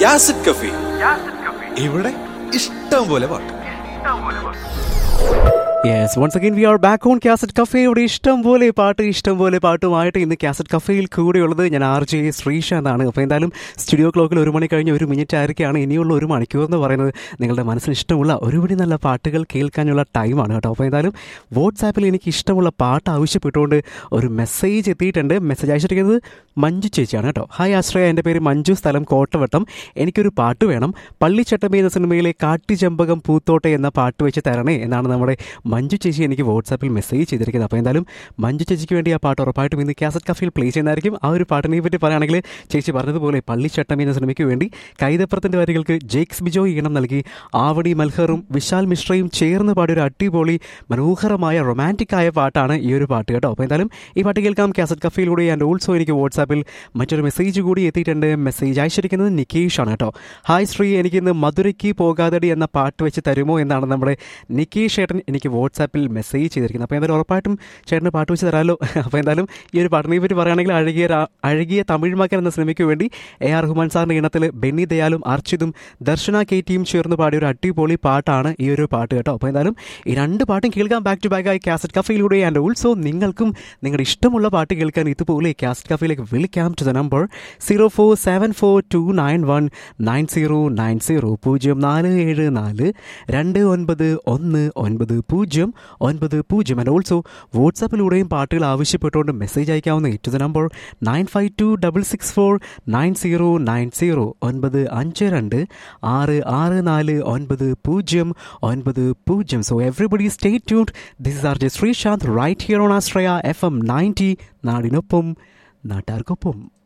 യാസിഡ് കഫി ഇവിടെ ഇഷ്ടം പോലെ പാട്ട് yes once again we are back on cassette cafe ഇവിടെ ഇഷ്ടം പോലെ പാട്ട് ഇഷ്ടം പോലെ പാട്ടുമായിട്ട് ഇന്ന് കാസറ്റ് കഫേയിൽ കൂടെയുള്ളത് ഞാൻ ആർ ജെ ശ്രീശാന്താണ് അപ്പോൾ എന്തായാലും സ്റ്റുഡിയോ ക്ലോക്കിൽ ഒരു മണി കഴിഞ്ഞ് ഒരു മിനിറ്റ് ആയിരിക്കുകയാണ് ഇനിയുള്ള ഒരു മണിക്കൂർ എന്ന് പറയുന്നത് നിങ്ങളുടെ മനസ്സിന് ഇഷ്ടമുള്ള ഒരുപടി നല്ല പാട്ടുകൾ കേൾക്കാനുള്ള ടൈമാണ് കേട്ടോ അപ്പോൾ എന്തായാലും വാട്സാപ്പിൽ എനിക്ക് ഇഷ്ടമുള്ള പാട്ട് ആവശ്യപ്പെട്ടുകൊണ്ട് ഒരു മെസ്സേജ് എത്തിയിട്ടുണ്ട് മെസ്സേജ് അയച്ചിരിക്കുന്നത് മഞ്ജു ചേച്ചിയാണ് കേട്ടോ ഹായ് ആശ്രയ എൻ്റെ പേര് മഞ്ജു സ്ഥലം കോട്ടവട്ടം എനിക്കൊരു പാട്ട് വേണം പള്ളിച്ചട്ടമ്പി എന്ന സിനിമയിലെ കാട്ടിച്ചമ്പകം പൂത്തോട്ടെ എന്ന പാട്ട് വെച്ച് തരണേ എന്നാണ് നമ്മുടെ മഞ്ജു ചേച്ചി എനിക്ക് വാട്സാപ്പിൽ മെസ്സേജ് ചെയ്തിരിക്കുന്നത് അപ്പോൾ എന്തായാലും മഞ്ജു ചേച്ചിക്ക് വേണ്ടി ആ പാട്ട് ഉറപ്പായിട്ടും ഇന്ന് കാസറ്റ് കഫയിൽ പ്ലേ ചെയ്യുന്നതായിരിക്കും ആ ഒരു പാട്ടിനെ പറ്റി പറയുകയാണെങ്കിൽ ചേച്ചി പറഞ്ഞതുപോലെ പള്ളിച്ചട്ടമ്പി എന്ന സിനിമയ്ക്ക് വേണ്ടി കൈതപ്പുറത്തിൻ്റെ വരികൾക്ക് ജേക്സ് ബിജോയ് ഈണം നൽകി ആവടി മൽഹറും വിശാൽ മിശ്രയും ചേർന്ന് പാടിയ ഒരു അടിപൊളി മനോഹരമായ റൊമാൻറ്റിക് ആയ പാട്ടാണ് ഈ ഒരു പാട്ട് കേട്ടോ അപ്പോൾ എന്തായാലും ഈ പാട്ട് കേൾക്കാം കാസറ്റ് കഫയിലൂടെ ആൻഡ് ഓൾസോ എനിക്ക് വാട്സാപ്പിൽ മറ്റൊരു മെസ്സേജ് കൂടി എത്തിയിട്ടുണ്ട് മെസ്സേജ് അയച്ചിരിക്കുന്നത് നികേഷ് ആണ് കേട്ടോ ഹായ് ശ്രീ എനിക്കിന്ന് മധുരയ്ക്ക് പോകാതടി എന്ന പാട്ട് വെച്ച് തരുമോ എന്നാണ് നമ്മുടെ നികേഷ് ചേട്ടൻ എനിക്ക് വാട്സാപ്പിൽ മെസ്സേജ് ചെയ്തിരിക്കുന്നത് അപ്പോൾ എന്തായാലും ഉറപ്പായിട്ടും ചേട്ടന് പാട്ട് വെച്ച് തരാമല്ലോ അപ്പോൾ എന്തായാലും ഈ ഒരു പാട്ടിനെ പറ്റി പറയുകയാണെങ്കിൽ അഴകിയ രാ- അഴകിയ തമിഴ് മകൻ എന്ന സിനിമയ്ക്ക് വേണ്ടി എ ആർ റഹ്മാൻ സാറിൻ്റെ ഇണത്തിൽ ബെന്നി ദയാലും അർച്ചിതും ദർശന കെ ടിയും ചേർന്ന് പാടിയ ഒരു അടിപൊളി പാട്ടാണ് ഈ ഒരു പാട്ട് കേട്ടോ അപ്പോൾ എന്തായാലും ഈ രണ്ട് പാട്ടും കേൾക്കാം ബാക്ക് ടു ബാക്ക് ആയി കാസറ്റ് കഫയിലൂടെ ആൻഡ് ഓൾസോ നിങ്ങൾക്കും നിങ്ങളുടെ ഇഷ്ടമുള്ള പാട്ട് കേൾക്കാൻ ഇതുപോലെ കാസറ്റ് കഫയിലേക്ക് വിളിക്കാം to the number zero four seven four two nine one nine zero nine zero പൂജ്യം നാല് ഏഴ് നാല് രണ്ട് ഒൻപത് ഒന്ന് ഒൻപത് പൂജ്യം ഒൻപത് പൂജ്യം ആൻഡ് ഓൾസോ വാട്സാപ്പിലൂടെയും പാട്ടുകൾ ആവശ്യപ്പെട്ടുകൊണ്ട് മെസ്സേജ് അയക്കാവുന്ന to the number nine five two double six four nine zero nine zero ഒൻപത് അഞ്ച് രണ്ട് ആറ് ആറ് നാല് ഒൻപത് പൂജ്യം ഒൻപത് പൂജ്യം സോ എവറിബഡി സ്റ്റേ ട്യൂഡ് this is R J Sreesanth right here on Ashraya F M ninety നാടിനൊപ്പം നാട്ടാർക്കൊപ്പം